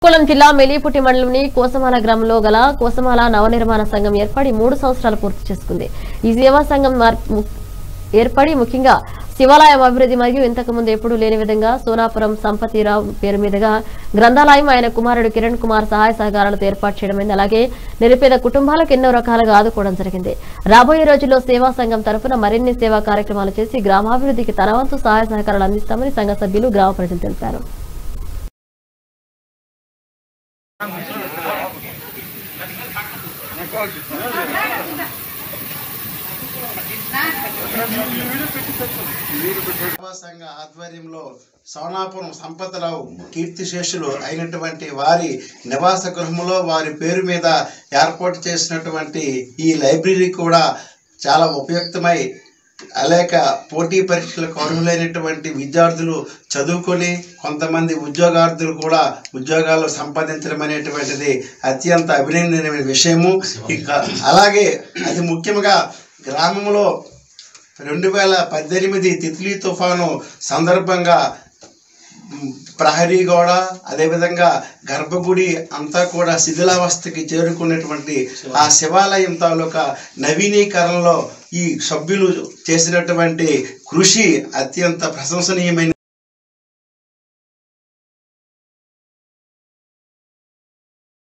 శ్రీకాకుళం జిల్లా మెలిపుట్టి మండలంని కోసమాల గ్రామంలో గల కోసమాల నవనిర్మాణ సంఘం ఏర్పడి మూడు సంవత్సరాలు పూర్తి చేసుకుంది ఈ సేవా సంఘం మార్- ము- ఏర్పడి ముఖ్యంగా శివాలయం అభివృద్ధి మరియు ఇంతకు ముందు ఎప్పుడూ లేని విధంగా సోనాపురం సంపతిరావు పేరు మీదుగా గ్రంథాలయం ఆయన కుమారుడు కిరణ్ కుమార్ సహాయ సహకారాలతో ఏర్పాటు చేయడమైంది అలాగే నిరుపేద కుటుంబాలకు ఎన్నో రకాలుగా ఆదుకోవడం జరిగింది రాబోయే రోజుల్లో సేవా సంఘం తరఫున మరిన్ని సేవా కార్యక్రమాలు చేసి గ్రామాభివృద్ధికి తన వంతు సహాయ సహకారాలు అందిస్తామని సంఘ సభ్యులు గ్రామ ప్రజలు తెలిపారు సేవా సంఘ ఆధ్వర్యంలో సోనాపురం సంపతరావు కీర్తిశేషులు అయినటువంటి వారి నివాస గృహంలో వారి పేరు మీద ఏర్పాటు చేసినటువంటి ఈ లైబ్రరీ కూడా చాలా ఉపయుక్తమై అనేక పోటీ పరీక్షలకు అర్హులైనటువంటి విద్యార్థులు చదువుకొని కొంతమంది ఉద్యోగార్థులు కూడా ఉద్యోగాలు సంపాదించడం అనేటువంటిది అత్యంత అభినందనమైన విషయము ఇక అలాగే అది ముఖ్యంగా గ్రామంలో రెండు వేల పద్దెనిమిది తిత్లీ తుఫాను సందర్భంగా మ్, ప్రహరీ గోడ అదేవిధంగా గర్భగుడి అంతా కూడా శిథిలావస్థకి చేరుకున్నటువంటి ఆ శివాలయం తాలూకా నవీనీకరణలో ఈ సభ్యులు చేసినటువంటి కృషి అత్యంత ప్రశంసనీయమైన